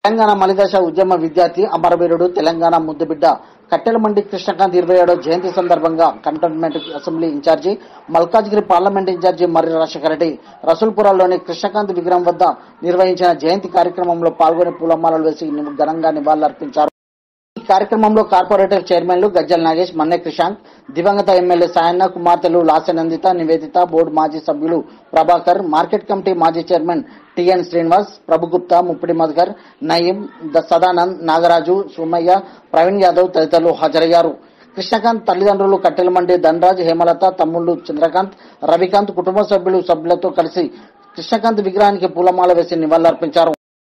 తెలంగాణ మలిదశ ఉద్యమ విద్యార్థి అమరవీరుడు తెలంగాణ ముద్దుబిడ్డ కట్టెలమండి కృష్ణకాంత్ ఇరవై ఏడో జయంతి సందర్భంగా cantonment assembly in charge Malkajgiri parliament in charge Marri Rajasekhara Reddy రసూల్పురాలోని కృష్ణకాంత్ విగ్రహం వద్ద నిర్వహించిన జయంతి కార్యక్రమంలో పాల్గొని పూలమాలలు వేసి ఘనంగా నివాళులర్పించారు ఈ కార్యక్రమంలో కార్పొరేటర్ చైర్మన్లు గజ్జల నాగేష్ మన్నె క్రిషాంక్ దివంగత ఎమ్మెల్యే సాయన్న కుమార్తెలు లాస్యనందిత నివేదిత బోర్డు మాజీ సభ్యులు ప్రభాకర్ మార్కెట్ కమిటీ మాజీ చైర్మన్ టిఎన్ శ్రీనివాస్ ప్రభుగుప్తా ముప్పిడి మధుకర్ నయీం ద సదానంద్ నాగరాజు సోమయ్య ప్రవీణ్ యాదవ్ తదితరులు హాజరయ్యారు కృష్ణకాంత్ తల్లిదండ్రులు కట్టెలమండి ధనరాజ్ హేమలత తమ్ముళ్లు చంద్రకాంత్ రవికాంత్ కుటుంబ సభ్యులు సభ్యులతో కలిసి కృష్ణకాంత్ విగ్రహానికి పూలమాల వేసి నివాళులర్పించారు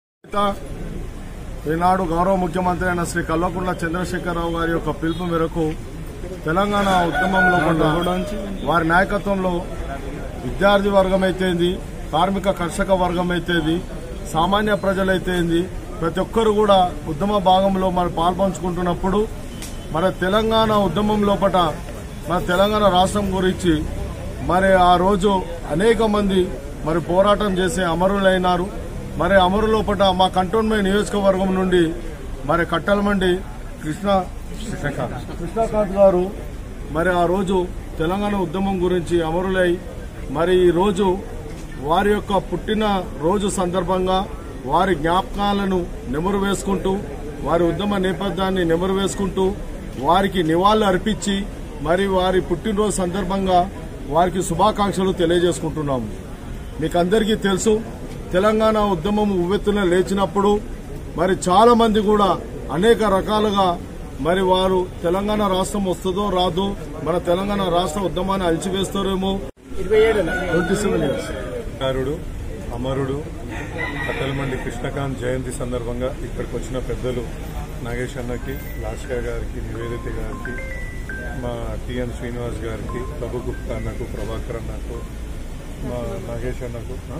ఈనాడు గౌరవ ముఖ్యమంత్రి అయిన శ్రీ కల్వకుంట్ల చంద్రశేఖరరావు గారి యొక్క పిలుపు మేరకు తెలంగాణ ఉద్యమంలో కూడా వారి నాయకత్వంలో విద్యార్థి వర్గం అయితేంది కార్మిక కర్షక వర్గం అయితేంది సామాన్య ప్రజలైతేంది ప్రతి ఒక్కరు కూడా ఉద్యమ భాగంలో మరి పాల్పంచుకుంటున్నప్పుడు మన తెలంగాణ ఉద్యమం లోపట మన తెలంగాణ రాష్ట్రం గురించి మరి ఆ రోజు అనేక మంది మరి పోరాటం చేసే అమరులైనారు మరి అమరు లోపట మా కంటోన్మెంట్ నియోజకవర్గం నుండి మరి కట్టలమండి కృష్ణ కృష్ణకాంత్ గారు మరి ఆ రోజు తెలంగాణ ఉద్యమం గురించి అమరులై మరి ఈ రోజు వారి యొక్క పుట్టిన రోజు సందర్భంగా వారి జ్ఞాపకాలను నెమరు వేసుకుంటూ వారి ఉద్యమ నేపథ్యాన్ని నెమరు వేసుకుంటూ వారికి నివాళులు అర్పించి మరి వారి పుట్టినరోజు సందర్భంగా వారికి శుభాకాంక్షలు తెలియజేసుకుంటున్నాము మీకు అందరికీ తెలుసు తెలంగాణ ఉద్యమం ఉవ్వెత్తున లేచినప్పుడు మరి చాలా మంది కూడా అనేక రకాలుగా మరి వారు తెలంగాణ రాష్ట్రం వస్తుందో రాదో మన తెలంగాణ రాష్ట్ర ఉద్యమాన్ని అలిచివేస్తారేమో ట్వంటీ సెవెన్ ఇయర్స్ కారుడు అమరుడు కట్టలమండి కృష్ణకాంత్ జయంతి సందర్భంగా ఇక్కడికి వచ్చిన పెద్దలు నాగేష్ అన్నకి లాస్కా గారికి నివేదిత గారికి మా టిఎన్ శ్రీనివాస్ గారికి ప్రభు గుప్తా అన్నకు ప్రభాకర్ అన్నకు మా నాగేష్ అన్నకు ఆ?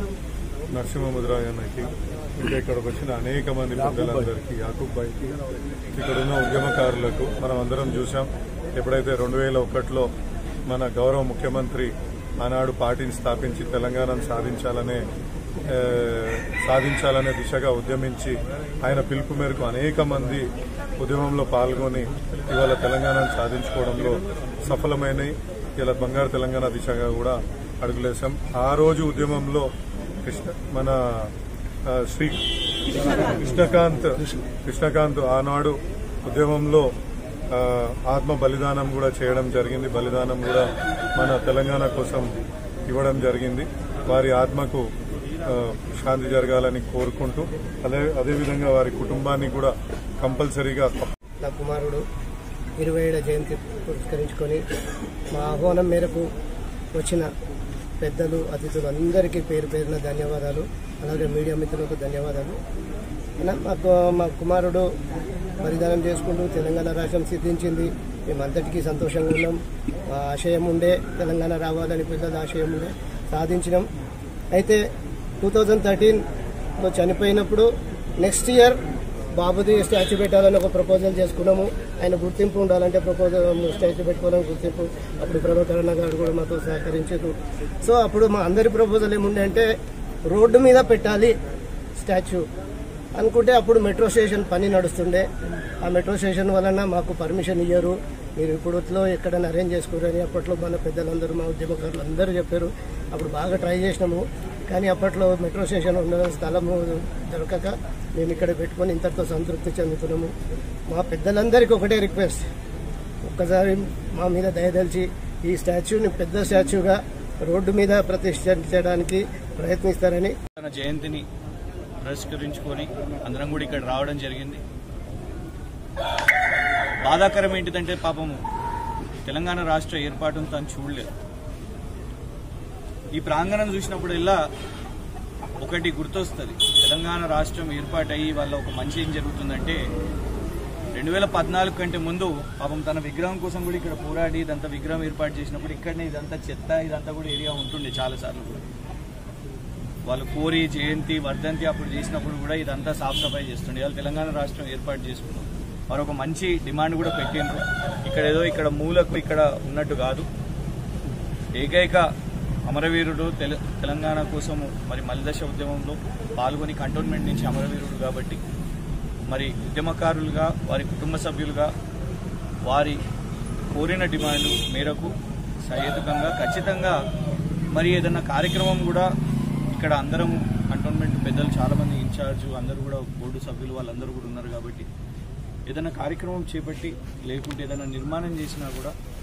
నరసింహ ముద్రాజ్ అన్నకి ఇంకా ఇక్కడికి వచ్చిన అనేక మంది పెద్దలందరికీ యాకూబ్ బాయ్కి ఇక్కడ ఉన్న ఉద్యమకారులకు మనం అందరం చూసాం ఎప్పుడైతే రెండు వేల ఒకటిలో మన గౌరవ ముఖ్యమంత్రి ఆనాడు పార్టీని స్థాపించి తెలంగాణను సాధించాలనే ఆ, సాధించాలనే దిశగా ఉద్యమించి ఆయన పిలుపు మేరకు అనేక మంది ఉద్యమంలో పాల్గొని ఇవాళ తెలంగాణను సాధించుకోవడంలో సఫలమైనవి ఇలా బంగారు తెలంగాణ దిశగా కూడా అడుగులేశాం ఆ రోజు ఉద్యమంలో కృష్ణ మన ఆ, శ్రీ కృష్ణకాంత్ కృష్ణకాంత్ ఆనాడు ఉద్యమంలో ఆ, ఆత్మ బలిదానం కూడా చేయడం జరిగింది బలిదానం కూడా మన తెలంగాణ కోసం ఇవ్వడం జరిగింది వారి ఆత్మకు ఆ, శాంతి జరగాలని కోరుకుంటూ అదే అదేవిధంగా వారి కుటుంబాన్ని కూడా కంపల్సరీగా నా కుమారుడు ఇరవై ఏడవ జయంతి పురస్కరించుకొని మా ఆహ్వానం మేరకు వచ్చిన పెద్దలు అతిథులు అందరికీ పేరు పేరున ధన్యవాదాలు అలాగే మీడియా మిత్రులకు ధన్యవాదాలు అన్న, మాకు మా కుమారుడు బలిదానం చేసుకుంటూ తెలంగాణ రాష్ట్రం సిద్ధించింది మేమంతటికీ సంతోషంగా ఉన్నాం మా ఆశయం ఉండే తెలంగాణ రావాలని పెద్దల ఆశయం ఉండే సాధించినాం అయితే టూ థౌజండ్ థర్టీన్లో చనిపోయినప్పుడు నెక్స్ట్ ఇయర్ బాబుది స్టాచ్యూ పెట్టాలని ఒక ప్రపోజల్ చేసుకున్నాము ఆయన గుర్తింపు ఉండాలంటే ప్రపోజల్ స్టాచ్యూ పెట్టుకోవాలని గుర్తింపు అప్పుడు ప్రభాకర్ అన్న గారు కూడా మాతో సహకరించారు సో అప్పుడు మా అందరి ప్రపోజల్ ఏముండే అంటే రోడ్డు మీద పెట్టాలి స్టాచ్యూ అనుకుంటే అప్పుడు మెట్రో స్టేషన్ పని నడుస్తుండే ఆ మెట్రో స్టేషన్ వలన మాకు పర్మిషన్ ఇయ్యరు మీరు ఇప్పుడులో ఎక్కడైనా అరేంజ్ చేసుకోరని అప్పట్లో మన పెద్దలందరూ మా ఉద్యమకారులు అందరూ చెప్పారు అప్పుడు బాగా ట్రై చేసినాము కానీ అప్పట్లో మెట్రో స్టేషన్ ఉండడం స్థలము దొరకక మేము ఇక్కడ పెట్టుకొని ఇంతటితో సంతృప్తి చెందుతున్నాము మా పెద్దలందరికీ ఒకటే రిక్వెస్ట్ ఒక్కసారి మా మీద దయదలిచి ఈ స్టాచ్యూని పెద్ద స్టాచ్యూగా రోడ్డు మీద ప్రతిష్ఠించడానికి ప్రయత్నిస్తారని తన జయంతిని పురస్కరించుకొని అందరం కూడా ఇక్కడ రావడం జరిగింది బాధాకరం ఏంటిదంటే పాపం తెలంగాణ రాష్ట్ర ఏర్పాటును తను చూడలేదు ఈ ప్రాంగణం చూసినప్పుడల్లా ఒకటి గుర్తొస్తుంది తెలంగాణ రాష్ట్రం ఏర్పాటయ్యి వాళ్ళ ఒక మంచి ఏం జరుగుతుందంటే రెండు వేల పద్నాలుగు కంటే ముందు పాపం తన విగ్రహం కోసం కూడా ఇక్కడ పోరాడి ఇదంతా విగ్రహం ఏర్పాటు చేసినప్పుడు ఇక్కడనే ఇదంతా చెత్త ఇదంతా కూడా ఏరియా ఉంటుండే చాలాసార్లు కూడా వాళ్ళు కోరి జయంతి వర్ధంతి అప్పుడు చేసినప్పుడు కూడా ఇదంతా సాఫ్ సఫాయి చేస్తుండే వాళ్ళు తెలంగాణ రాష్ట్రం ఏర్పాటు చేసుకున్నాం వారు ఒక మంచి డిమాండ్ కూడా పెట్టిండ్రు ఇక్కడ ఏదో ఇక్కడ మూలకు ఇక్కడ ఉన్నట్టు కాదు ఏకైక అమరవీరుడు తెల- తెలంగాణ కోసం మరి మలిదశ ఉద్యమంలో పాల్గొని కంటోన్మెంట్ నుంచి అమరవీరుడు కాబట్టి మరి ఉద్యమకారులుగా వారి కుటుంబ సభ్యులుగా వారి కోరిన డిమాండ్ మేరకు సహేతుకంగా ఖచ్చితంగా మరి ఏదైనా కార్యక్రమం కూడా ఇక్కడ అందరం కంటోన్మెంట్ పెద్దలు చాలా మంది ఇన్ఛార్జ్ అందరూ కూడా బోర్డు సభ్యులు వాళ్ళందరూ కూడా ఉన్నారు కాబట్టి ఏదైనా కార్యక్రమం చేపట్టి లేకుంటే ఏదైనా నిర్మాణం చేసినా కూడా